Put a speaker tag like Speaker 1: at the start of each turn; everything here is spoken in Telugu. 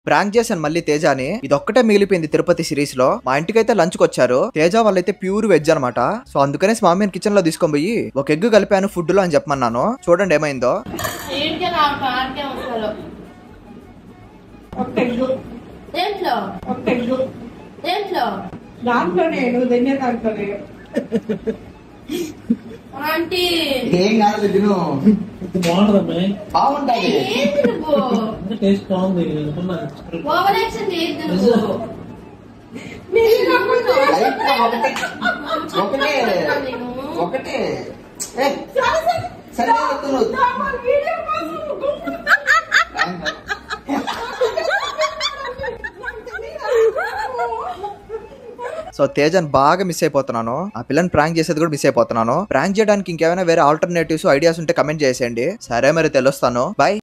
Speaker 1: ప్రాంక్ చేశాను మళ్ళీ తేజాని ఇది ఒక్కటే మిగిలిపోయింది తిరుపతి సిరీస్ లో మా ఇంటికైతే లంచ్ కి వచ్చారు తేజ వాళ్ళైతే ప్యూర్ వెజ్ అనమాట సో అందుకనేసి మా అమ్మని కిచెన్ లో తీసుకొని పోయి ఒక ఎగ్ కలిపాను ఫుడ్ లో అని చెప్పమన్నాను చూడండి ఏమైందో
Speaker 2: ఏంటి రావటం ఆడికే వస్తారు
Speaker 3: ఒక పెగ్గు
Speaker 2: దేంట్లో
Speaker 3: ఒక పెగ్గు
Speaker 2: దేంట్లో
Speaker 3: దాంట్లోనే నువ్వు తినే దాంట్లోనే
Speaker 2: ఆంటీ
Speaker 4: ఏం కాదు తిను
Speaker 5: బాగుంటుందమ్మే
Speaker 4: బాగుంటది
Speaker 2: ఏంటి నువ్వు
Speaker 5: ఇంకా టేస్ట్ బాగుంది అనుకున్నా
Speaker 2: ఓవర్ యాక్షన్ చేయొద్దు నువ్వు
Speaker 4: లైట్ గా ఒకటే ఒకటే
Speaker 2: నేను.
Speaker 4: ఒకటే ఏ, సరే వద్దు నువ్వు.
Speaker 1: సో తేజన్ బాగా మిస్ అయిపోతున్నాను ఆ పిల్లని ప్రాంక్ చేసేది కూడా మిస్ అయిపోతున్నాను ప్రాంక్ చేయడానికి ఇంకేమైనా వేరే ఆల్టర్నేటివ్స్ ఐడియాస్ ఉంటే కమెంట్ చేసేయండి సరే మరి తెలుస్తాను బాయ్